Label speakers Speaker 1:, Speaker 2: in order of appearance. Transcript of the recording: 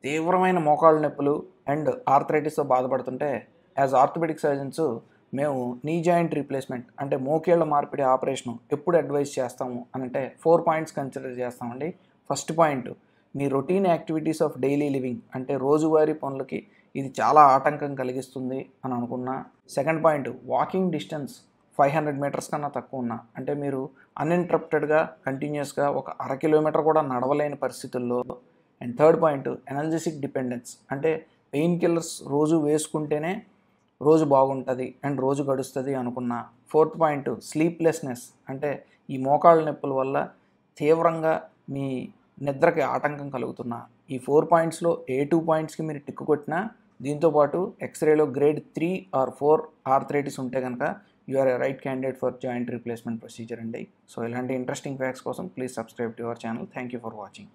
Speaker 1: తీవ్రమైన మోకాళ్ళ నొప్పులు అండ్ ఆర్థరైటిస్తో బాధపడుతుంటే యాజ్ ఆర్థోపెడిక్ సర్జన్స్ మేము నీ జాయింట్ రీప్లేస్మెంట్ అంటే మోకేళ్ల మార్పిడి ఆపరేషన్ ఎప్పుడు అడ్వైస్ చేస్తాము అని అంటే ఫోర్ పాయింట్స్ కన్సిడర్ చేస్తామండి ఫస్ట్ పాయింట్ మీ routine activities of daily living అంటే రోజువారీ పనులకి ఇది చాలా ఆటంకం కలిగిస్తుంది అని అనుకున్నా second point walking distance five hundred metres కన్నా తక్కువ ఉన్నా అంటే మీరు అన్ఇంటరప్టెడ్గా కంటిన్యూస్గా ఒక అర కిలోమీటర్ కూడా నడవలేని పరిస్థితుల్లో and third point analgesic dependence అంటే పెయిన్ కిల్లర్స్ రోజు వేసుకుంటేనే రోజు బాగుంటుంది అండ్ రోజు గడుస్తుంది అనుకున్న ఫోర్త్ పాయింట్ స్లీప్లెస్నెస్ అంటే ఈ మోకాళ్ళ నొప్పుల వల్ల తీవ్రంగా మీ నిద్రకి ఆటంకం కలుగుతున్న ఈ ఫోర్ పాయింట్స్లో ఏ టూ పాయింట్స్కి మీరు టిక్కు కొట్టినా దీంతోపాటు ఎక్స్రేలో grade three or four arthritis ఉంటే కనుక you are a right candidate for joint replacement procedure అండి సో ఇలాంటి ఇంట్రెస్టింగ్ ఫ్యాక్ట్స్ కోసం please subscribe to our channel thank you for watching